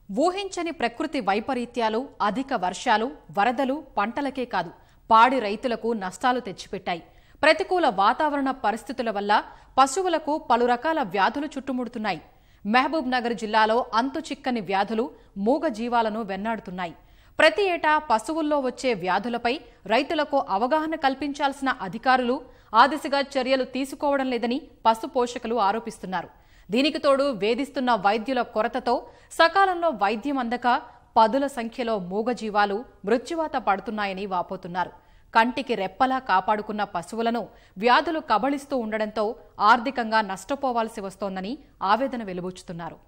ఊహించని ప్రకృతి వైపరీత్యాలు అధిక వర్షాలు వరదలు పంటలకే కాదు పాడి రైతులకు నష్టాలు తెచ్చిపెట్టాయి ప్రతికూల వాతావరణ పరిస్థితుల వల్ల పశువులకు పలు రకాల వ్యాధులు చుట్టుముడుతున్నాయి మహబూబ్ నగర్ జిల్లాలో అంతు చిక్కని వ్యాధులు మూగ జీవాలను వెన్నాడుతున్నాయి ప్రతి ఏటా పశువుల్లో వచ్చే వ్యాధులపై రైతులకు అవగాహన కల్పించాల్సిన అధికారులు ఆ దిశగా చర్యలు తీసుకోవడం లేదని పశు పోషకులు ఆరోపిస్తున్నారు దీనికి తోడు వేధిస్తున్న వైద్యుల కొరతతో సకాలంలో వైద్యం అందక పదుల సంఖ్యలో మూగజీవాలు మృత్యువాత పడుతున్నాయని వాపోతున్నారు కంటికి రెప్పలా కాపాడుకున్న పశువులను వ్యాధులు కబళిస్తూ ఉండడంతో ఆర్థికంగా నష్టపోవాల్సి వస్తోందని ఆవేదన వెలుబుచ్చుతున్నారు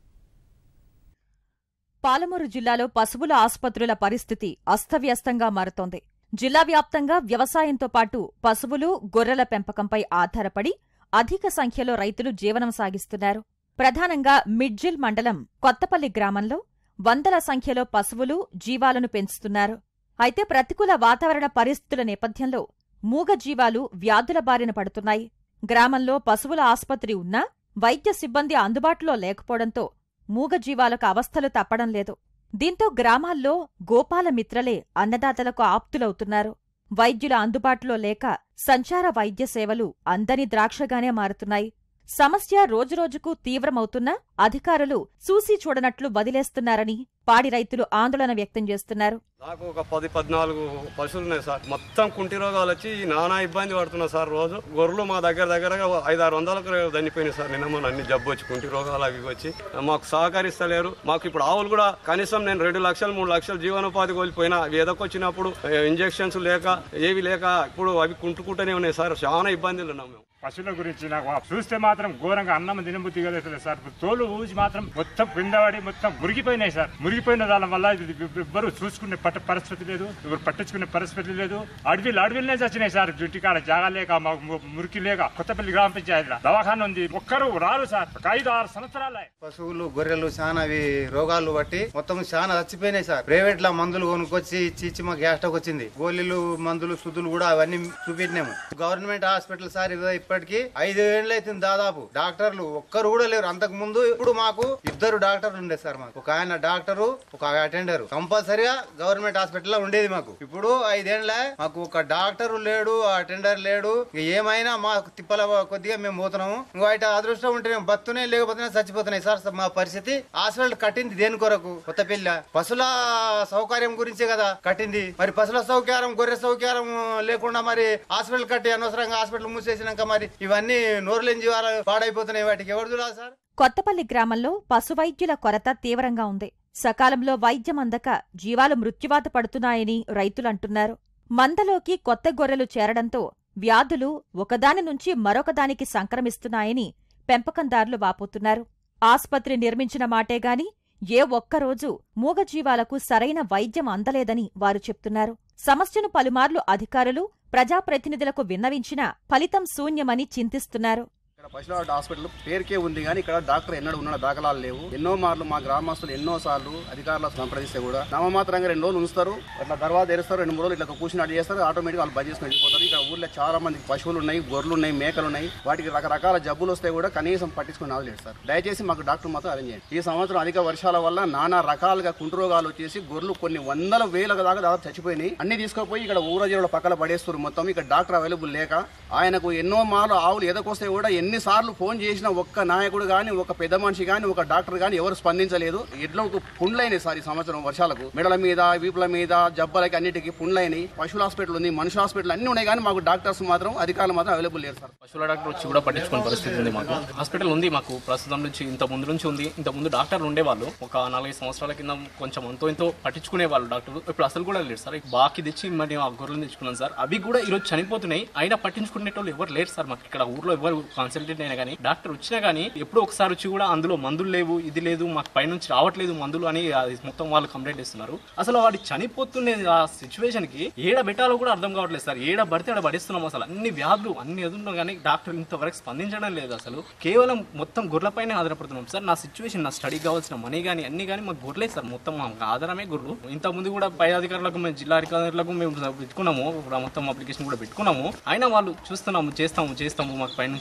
పాలమూరు జిల్లాలో పశువుల ఆసుపత్రుల పరిస్థితి అస్తవ్యస్తంగా మారుతోంది జిల్లా వ్యాప్తంగా వ్యవసాయంతో పాటు పశువులు గొర్రెల పెంపకంపై ఆధారపడి అధిక సంఖ్యలో రైతులు జీవనం సాగిస్తున్నారు ప్రధానంగా మిడ్జిల్ మండలం కొత్తపల్లి గ్రామంలో వందల సంఖ్యలో పశువులు జీవాలను పెంచుతున్నారు అయితే ప్రతికూల వాతావరణ పరిస్థితుల నేపథ్యంలో మూగ జీవాలు వ్యాధుల బారిన పడుతున్నాయి గ్రామంలో పశువుల ఆసుపత్రి ఉన్నా వైద్య సిబ్బంది అందుబాటులో లేకపోవడంతో మూగజీవాలకు అవస్థలు తప్పడం లేదు దీంతో గ్రామాల్లో గోపాల మిత్రలే అన్నదాతలకు ఆప్తులవుతున్నారు వైద్యుల అందుబాటులో లేక సంచార వైద్య సేవలు అందని ద్రాక్షగానే మారుతున్నాయి సమస్య రోజురోజుకు తీవ్రమవుతున్నా అధికారులు చూసి చూడనట్లు వదిలేస్తున్నారని పాడి రైతులు ఆందోళన వ్యక్తం చేస్తున్నారు నాకు ఒక పది పద్నాలుగు పశువులు ఉన్నాయి సార్ మొత్తం కుంటి రోగాలు వచ్చి నానా ఇబ్బంది పడుతున్నా సార్ రోజు గొర్రెలు మా దగ్గర దగ్గరగా ఐదు ఆరు వందలకు చనిపోయినాయి సార్ నిన్న మొన్న అన్ని జబ్బు వచ్చి కుంటి రోగాలు అవి వచ్చి మాకు సహకరిస్తలేరు మాకు ఇప్పుడు ఆవులు కూడా కనీసం నేను రెండు లక్షలు మూడు లక్షలు జీవనోపాధి కోల్పోయినా అవి ఎదకొచ్చినప్పుడు ఇంజెక్షన్స్ లేక ఏవి లేక ఇప్పుడు అవి కుంటుకుంటూనే ఉన్నాయి సార్ చాలా ఇబ్బందులు ఉన్నాం మేము పశువుల గురించి నాకు ఆ చూస్తే మాత్రం ఘోరంగా అన్నం తినబుద్ధి కలుగుతుంది సార్ తోలు ఊసి మాత్రం మొత్తం కింద పడి మొత్తం మురిగిపోయినాయి సార్ మురిగిపోయిన దాని వల్ల ఇది ఎవ్వరు చూసుకునే పట్ట పరిస్థితి లేదు ఎవరు పట్టించుకునే పరిస్థితి లేదు అడవిలు అడవిలోనే చచ్చినాయి సార్ ఇంటికాడ జాగా లేక మా ము- మురికి లేక కొత్తపల్లి గ్రామ పంచాయతీలో దవాఖాన ఉంది ఒక్కరు రారు సార్ ఒక ఐదు ఆరు సంవత్సరాలే పశువులు గొర్రెలు చాలా అవి రోగాలు బట్టి మొత్తం చాలా చచ్చిపోయినాయి సార్ ప్రైవేట్ లా మందులు కొనుక్కొచ్చి ఇచ్చి ఇచ్చి మాకు గ్యాస్ స్టవ్ వచ్చింది గోళీలు మందులు సుదులు కూడా అవన్నీ చూపెట్టినాము గవర్నమెంట్ హాస్పిటల్ సార్ ఇది ఇప్పటికి ఐదు ఏళ్ళు అవుతుంది దాదాపు డాక్టర్లు ఒక్కరు కూడా లేరు అంతకు ముందు ఇప్పుడు మాకు ఇద్దరు డాక్టర్లు ఉండే సార్ మాకు ఒక ఆయన డాక్టరు ఒక అటెండర్ కంపల్సరిగా గవర్నమెంట్ హాస్పిటల్ లో ఉండేది మాకు ఇప్పుడు ఐదేళ్ల మాకు ఒక డాక్టర్ లేడు అటెండర్ లేడు ఇక ఏమైనా మాకు తిప్పల కొద్దిగా మేము పోతున్నాము ఇంకో అయితే అదృష్టం ఉంటే మేము బతునే లేకపోతే చచ్చిపోతున్నాయి సార్ మా పరిస్థితి హాస్పిటల్ కట్టింది దేని కొరకు కొత్త పిల్ల పశువుల సౌకర్యం గురించే కదా కట్టింది మరి పశువుల సౌకర్యం గొర్రె సౌకర్యం లేకుండా మరి హాస్పిటల్ కట్టి అనవసరంగా హాస్పిటల్ మూసేసినాక మరి ఇవన్నీ నోరులేని జీవాలు పాడైపోతున్నాయి వాటికి ఎవరు చూడాలి సార్ కొత్తపల్లి గ్రామంలో పశువైద్యుల కొరత తీవ్రంగా ఉంది సకాలంలో వైద్యం అందక జీవాలు మృత్యువాత పడుతున్నాయని రైతులంటున్నారు మందలోకి కొత్త గొర్రెలు చేరడంతో వ్యాధులు ఒకదాని నుంచి మరొకదానికి సంక్రమిస్తున్నాయని పెంపకందారులు వాపోతున్నారు ఆస్పత్రి నిర్మించిన మాటేగాని ఏ ఒక్కరోజు మూగజీవాలకు సరైన వైద్యం అందలేదని వారు చెప్తున్నారు సమస్యను పలుమార్లు అధికారులు ప్రజాప్రతినిధులకు విన్నవించినా ఫలితం శూన్యమని చింతిస్తున్నారు ఇక్కడ పశువుల హాస్పిటల్ పేరుకే ఉంది కానీ ఇక్కడ డాక్టర్ ఎన్నడూ ఉన్న దాఖలాలు లేవు ఎన్నో మార్లు మా గ్రామస్తులు ఎన్నో సార్లు అధికారులకు సంప్రదిస్తే కూడా నామమాత్రంగా రెండు రోజులు ఉంచుతారు అట్లా తర్వాత తెరుస్తారు రెండు మూడు రోజులు ఇట్లా కూర్చుని అటు చేస్తారు ఆటోమేటిక్ వాళ్ళు బంద్ చేసుకుని వెళ్ళిపోతారు ఇక్కడ ఊర్లో చాలా మంది పశువులు ఉన్నాయి గొర్రెలు ఉన్నాయి మేకలు ఉన్నాయి వాటికి రకరకాల జబ్బులు వస్తాయి కూడా కనీసం పట్టించుకుని నావలేదు సార్ దయచేసి మాకు డాక్టర్ మాత్రం అరేంజ్ చేయండి ఈ సంవత్సరం అధిక వర్షాల వల్ల నానా రకాలుగా కుంటు రోగాలు వచ్చేసి గొర్రెలు కొన్ని వందల వేల దాకా దాదాపు చచ్చిపోయినాయి అన్ని తీసుకుపోయి ఇక్కడ ఊరజీవుల పక్కన పడేస్తారు మొత్తం ఇక్కడ డాక్టర్ అవైలబుల్ లేక ఆయనకు ఎన్నో మార్లు ఆవులు ఎదకొస్తే కూడా ఎన్నిసార్లు ఫోన్ చేసిన ఒక్క నాయకుడు కానీ ఒక పెద్ద మనిషి కానీ ఒక డాక్టర్ కానీ ఎవరు స్పందించలేదు ఎడ్లకు పుండ్లైనాయి సార్ ఈ సంవత్సరం వర్షాలకు మెడల మీద వీపుల మీద జబ్బలకి అన్నిటికీ పుండ్లైనాయి పశువుల హాస్పిటల్ ఉంది మనుషుల హాస్పిటల్ అన్ని ఉన్నాయి కానీ మాకు డాక్టర్స్ మాత్రం అధికారులు మాత్రం అవైలబుల్ లేరు సార్ పశువుల డాక్టర్ వచ్చి కూడా పట్టించుకునే పరిస్థితి ఉంది మాకు హాస్పిటల్ ఉంది మాకు ప్రస్తుతం నుంచి ఇంత ముందు నుంచి ఉంది ఇంత ముందు డాక్టర్లు ఉండేవాళ్ళు ఒక నాలుగైదు సంవత్సరాల కింద కొంచెం అంతో ఇంతో పట్టించుకునే వాళ్ళు డాక్టర్లు ఇప్పుడు అసలు కూడా లేరు సార్ బాకి తెచ్చి మరి ఆ గొర్రెలు తెచ్చుకున్నాం సార్ అవి కూడా ఈరోజు చనిపోతున్నాయి అయినా పట్టించుకునేటోళ్ళు ఎవరు లేరు సార్ మాకు ఇక్కడ ఊర్లో ఎవరు కన్సల్టెంట్ అయినా కానీ డాక్టర్ వచ్చినా కానీ ఎప్పుడో ఒకసారి వచ్చి కూడా అందులో మందులు లేవు ఇది లేదు మాకు పైనుంచి రావట్లేదు మందులు అని అది మొత్తం వాళ్ళు కంప్లైంట్ ఇస్తున్నారు అసలు వాడి చనిపోతున్న ఆ సిచ్యువేషన్ కి ఏడ పెట్టాలో కూడా అర్థం కావట్లేదు సార్ ఏడ పడితే ఆడ పడిస్తున్నాం అసలు అన్ని వ్యాధులు అన్ని ఎదురున్నా కానీ డాక్టర్ ఇంతవరకు స్పందించడం లేదు అసలు కేవలం మొత్తం గొర్రెలపైనే ఆధారపడుతున్నాం సార్ నా సిచ్యువేషన్ నా స్టడీ కావాల్సిన మనీ కానీ అన్ని కానీ మాకు గొర్రెలే సార్ మొత్తం మాకు ఆధారమే గొర్రెలు ఇంత ముందు కూడా పై అధికారులకు మేము జిల్లా అధికారులకు మేము పెట్టుకున్నాము ఇప్పుడు మొత్తం అప్లికేషన్ కూడా పెట్టుకున్నాము అయినా వాళ్ళు చూస్తున్నాము చేస్తాము చేస్తాము మాకు పైనుంచి ఇంకా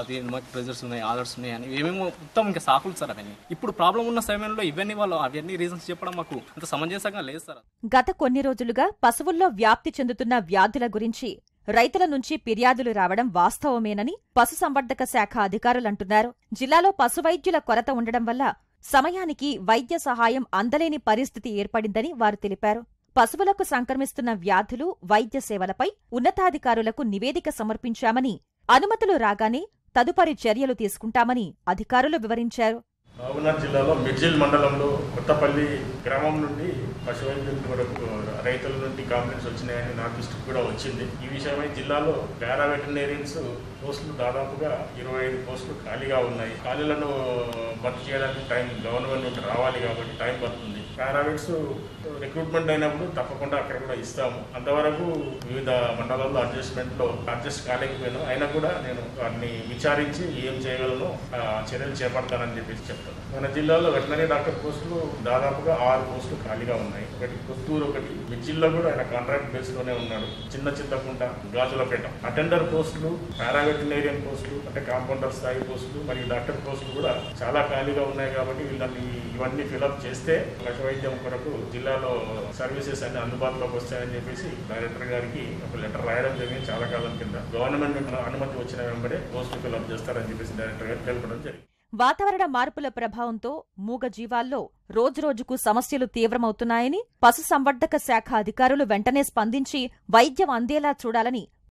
అది మాకు ప్రెజర్స్ ఉన్నాయి ఆర్డర్స్ ఉన్నాయి అని ఏమేమో మొత్తం ఇంకా సాకులు సార్ అవన్నీ ఇప్పుడు ప్రాబ్లం ఉన్న సమయంలో ఇవన్నీ వాళ్ళు అవన్నీ రీజన్స్ చెప్పడం మాకు అంత సమంజసంగా లేదు సార్ గత కొన్ని రోజులుగా పశువుల్లో వ్యాప్తి చెందుతున్న వ్యాధుల గురించి రైతుల నుంచి ఫిర్యాదులు రావడం వాస్తవమేనని పశుసంవర్ధక శాఖ అధికారులంటున్నారు జిల్లాలో పశువైద్యుల కొరత ఉండడం వల్ల సమయానికి వైద్య సహాయం అందలేని పరిస్థితి ఏర్పడిందని వారు తెలిపారు పశువులకు సంక్రమిస్తున్న వ్యాధులు వైద్య సేవలపై ఉన్నతాధికారులకు నివేదిక సమర్పించామని అనుమతులు రాగానే తదుపరి చర్యలు తీసుకుంటామని అధికారులు వివరించారు మహబూబ్నగర్ జిల్లాలో మిర్జిల్ మండలంలో కొత్తపల్లి గ్రామం నుండి పశు వైద్యుల వరకు రైతుల నుండి కాంప్లైంట్స్ వచ్చినాయని నా దృష్టికి కూడా వచ్చింది ఈ విషయమై జిల్లాలో పారా వెటర్నేరియన్స్ పోస్టులు దాదాపుగా ఇరవై ఐదు పోస్టులు ఖాళీగా ఉన్నాయి ఖాళీలను భర్తీ చేయడానికి టైం గవర్నమెంట్ నుండి రావాలి కాబట్టి టైం పడుతుంది పారావెట్స్ రిక్రూట్మెంట్ అయినప్పుడు తప్పకుండా అక్కడ కూడా ఇస్తాము అంతవరకు వివిధ మండలాల్లో అడ్జస్ట్మెంట్ లో అడ్జస్ట్ కాలేకపోయినా అయినా కూడా నేను వాటిని విచారించి ఏం చేయగలను ఆ చర్యలు చేపడతానని చెప్పేసి చెప్తాను మన జిల్లాలో వెటనరీ డాక్టర్ పోస్టులు దాదాపుగా ఆరు పోస్టులు ఖాళీగా ఉన్నాయి ఒకటి కొత్తూరు ఒకటి మిర్జిల్లో కూడా ఆయన కాంట్రాక్ట్ బేస్ లోనే ఉన్నాడు చిన్న చింతకుంట గాజులపేట అటెండర్ పోస్టులు పారావెటనరీయన్ పోస్టులు అంటే కాంపౌండర్ స్థాయి పోస్టులు మరియు డాక్టర్ పోస్టులు కూడా చాలా ఖాళీగా ఉన్నాయి కాబట్టి వీళ్ళని ఇవన్నీ ఫిలప్ చేస్తే పశు వైద్యం కొరకు జిల్లాలో సర్వీసెస్ అన్ని అందుబాటులోకి వస్తాయని చెప్పేసి డైరెక్టర్ గారికి ఒక లెటర్ రాయడం జరిగింది చాలా కాలం కింద గవర్నమెంట్ నుండి అనుమతి వచ్చిన వెంబడే పోస్టులు ఫిలప్ చేస్తారని చెప్పేసి డైరెక్టర్ గారు తెలపడం జరిగింది వాతావరణ మార్పుల ప్రభావంతో మూగజీవాల్లో రోజురోజుకు సమస్యలు తీవ్రమవుతున్నాయని పశుసంవర్ధక శాఖ అధికారులు వెంటనే స్పందించి వైద్యం అందేలా చూడాలని